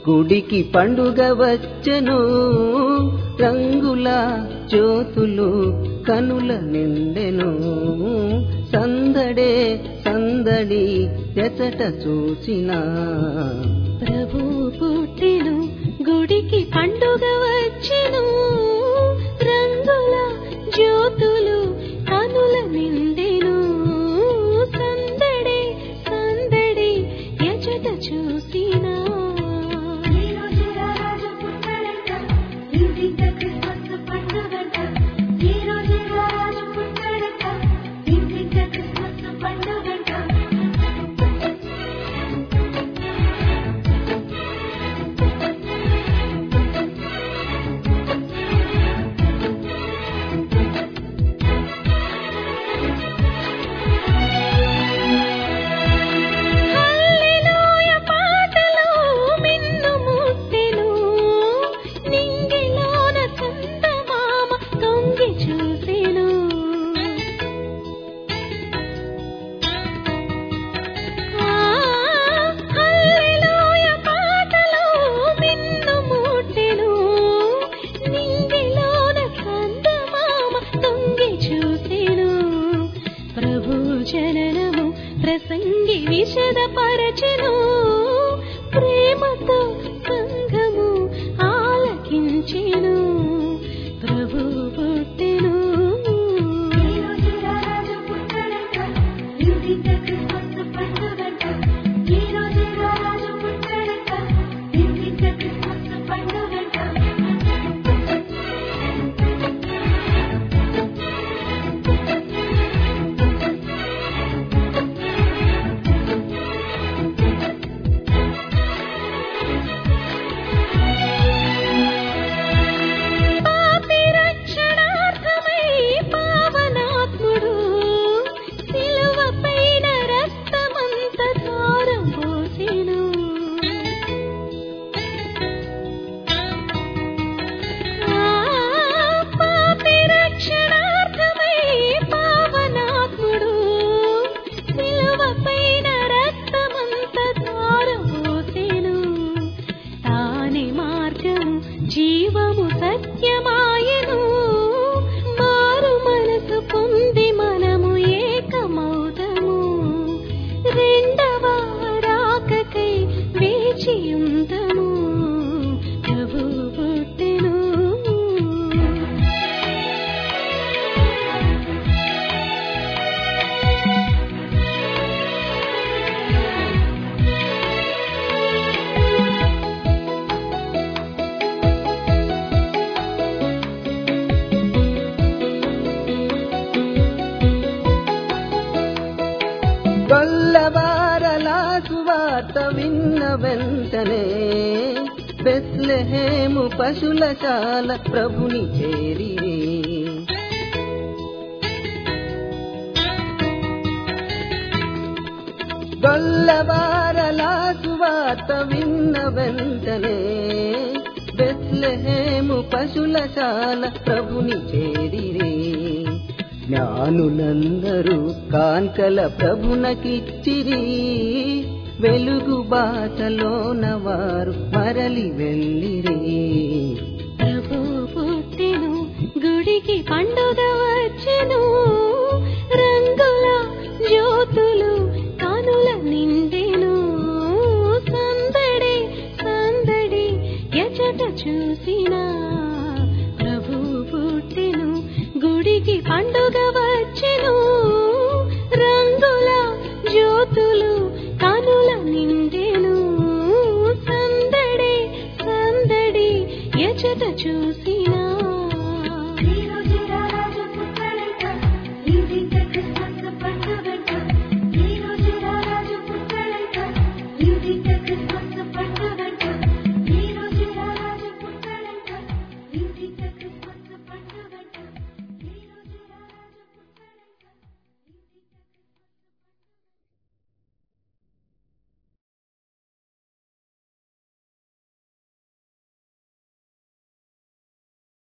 గుడికి పండుగ వచ్చెను రంగుల జ్యోతులు కనుల నిండెను సందడే సందడి ఎచట చూసినా ప్రభు పుట్టెను గుడికి పండుగ వచ్చెను రంగుల జ్యోతులు కనుల నిండెను సందడి సందడి ఎచట చూసినా హల్లెలూయ పాటలు మిన్ను ముట్టెను నింగిలోన చందమామ తొంగి చూసెను ఆ హల్లెలూయ పాటలు మిన్ను ముట్టెను నింగిలోన చందమామ తొంగి చూసెను ప్రభు జననము ప్రసంగి విషదపరచెను ప్రేమతో సంఘము ఆలకించెను ప్రభు పుట్టెను పాపి రక్షణార్థమై పావనాత్ముడు సిలువపైన రక్తమంత ధారం పోసెను ఆ పాపి రక్షణార్థమై పావనాత్ముడు సిలువపైన రక్తమంత ధారం పోసెను తానే మార్గము జీవము సత్యమాయను మారు మనసు పొంది మనము ఏకమౌదము రెండవ రాకకై వేచియుందము ప్రభు పుట్టెను గొల్లవారల సువార్త విన్న వెంటనే బెత్లెహేము పశులశాల ప్రభుని చేరి గొల్లవారల సువార్త విన్న వెంటనే బెత్లెహేము పశులశాల ప్రభుని చేరిరే జ్ఞానులందరూ కాంకల ప్రభునకిచ్చిరి వెలుగు బాటలోన వారు మరలి వెళ్ళిరి ప్రభు పుట్టెను గుడికి పండుగ వచ్చెను రంగుల జ్యోతులు కనుల నిండెను సందడి సందడి ఎచట చూసినా ప్రభు పుట్టెను గుడికి పండుగ వచ్చెను రంగుల జ్యోతులు కనుల నిండెను సందడి సందడి ఎచట చూసినా ఈ రోజు రాజు పుట్టడట ఇంటింట